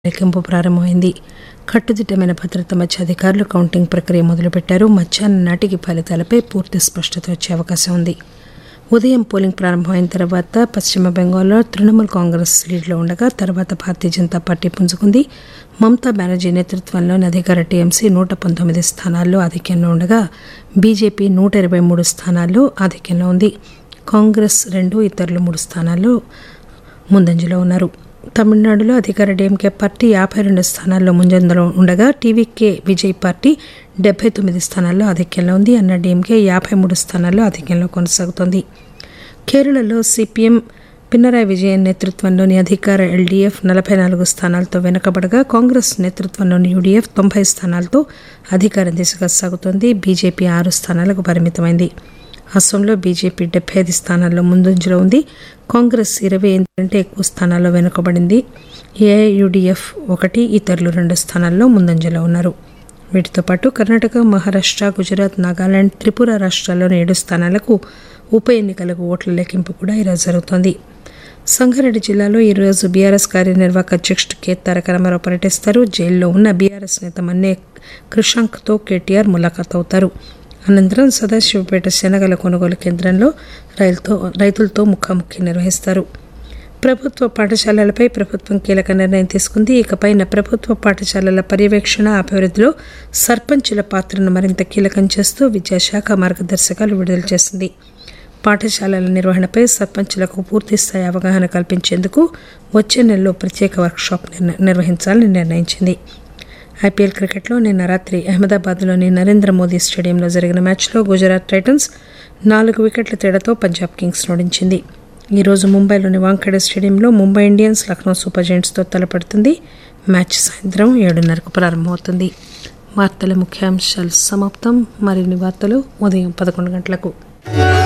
లెక్కింపు ప్రారంభమైంది కట్టుదిట్టమైన భద్రత మధ్య అధికారులు కౌంటింగ్ ప్రక్రియ మొదలుపెట్టారు మధ్యాహ్నం నాటికి ఫలితాలపై పూర్తి స్పష్టత వచ్చే అవకాశం ఉంది ఉదయం పోలింగ్ ప్రారంభమైన తర్వాత పశ్చిమ బెంగాల్లో తృణమూల్ కాంగ్రెస్ లీడ్లో ఉండగా తర్వాత భారతీయ జనతా పార్టీ పుంజుకుంది మమతా బెనర్జీ నేతృత్వంలోని అధికార టీఎంసీ నూట పంతొమ్మిది స్థానాల్లో ఆధిక్యంలో ఉండగా బీజేపీ నూట ఇరవై మూడు స్థానాల్లో ఆధిక్యంలో ఉంది కాంగ్రెస్ రెండు ఇతరులు మూడు స్థానాల్లో ముందంజలో ఉన్నారు తమిళనాడులో అధికార డీఎంకే పార్టీ యాభై రెండు స్థానాల్లో ముందంజలో ఉండగా టీవీకే విజయ్ పార్టీ డెబ్బై తొమ్మిది స్థానాల్లో ఆధిక్యంలో ఉంది అన్న డీఎంకే యాభై మూడు స్థానాల్లో ఆధిక్యంలో కొనసాగుతోంది కేరళలో సిపిఎం పినరాయి విజయన్ నేతృత్వంలోని అధికార ఎల్డీఎఫ్ నలభై నాలుగు స్థానాలతో వెనుకబడగా కాంగ్రెస్ నేతృత్వంలోని యూడీఎఫ్ తొంభై స్థానాలతో అధికార దిశగా సాగుతోంది బీజేపీ ఆరు స్థానాలకు పరిమితమైంది అస్సాంలో బీజేపీ డెబ్బై ఐదు స్థానాల్లో ముందంజలో ఉంది కాంగ్రెస్ ఇరవై ఎనిమిది కంటే ఎక్కువ స్థానాల్లో వెనుకబడింది ఏఐయుడిఎఫ్ ఒకటి ఇతరులు రెండు స్థానాల్లో ముందంజలో ఉన్నారు వీటితో పాటు కర్ణాటక మహారాష్ట్ర గుజరాత్ నాగాలాండ్ త్రిపుర రాష్ట్రాల్లోని ఏడు స్థానాలకు ఉప ఎన్నికలకు ఓట్ల లెక్కింపు కూడా ఈరోజు జరుగుతోంది సంగారెడ్డి జిల్లాలో ఈరోజు బీఆర్ఎస్ కార్యనిర్వాహక అధ్యక్షుడు కె తారక రామారావు పర్యటిస్తారు జైల్లో ఉన్న బీఆర్ఎస్ నేత మన్నే కృషాంక్తో కేటీఆర్ ములాఖాత్ అవుతారు అనంతరం సదాశివపేట శనగల కొనుగోలు కేంద్రంలో రైలుతో రైతులతో ముఖాముఖి నిర్వహిస్తారు ప్రభుత్వ పాఠశాలలపై ప్రభుత్వం కీలక నిర్ణయం తీసుకుంది ఇకపైన ప్రభుత్వ పాఠశాలల పర్యవేక్షణ అభివృద్ధిలో సర్పంచుల పాత్రను మరింత కీలకం చేస్తూ విద్యాశాఖ మార్గదర్శకాలు విడుదల చేసింది పాఠశాలల నిర్వహణపై సర్పంచులకు పూర్తిస్థాయి అవగాహన కల్పించేందుకు వచ్చే నెలలో ప్రత్యేక వర్క్షాప్ నిర్వహించాలని నిర్ణయించింది ఐపీఎల్ క్రికెట్లో నిన్న రాత్రి అహ్మదాబాద్లోని నరేంద్ర మోదీ స్టేడియంలో జరిగిన మ్యాచ్లో గుజరాత్ టైటన్స్ నాలుగు వికెట్ల తేడాతో పంజాబ్ కింగ్స్ ఓడించింది ఈరోజు ముంబైలోని వాంఖేడే స్టేడియంలో ముంబై ఇండియన్స్ లక్నో సూపర్ జెయింట్స్తో తలపడుతుంది మ్యాచ్ సాయంత్రం ఏడున్నరకు ప్రారంభమవుతుంది వార్తల ముఖ్యాంశాలు సమాప్తం మరిన్ని వార్తలు ఉదయం పదకొండు గంటలకు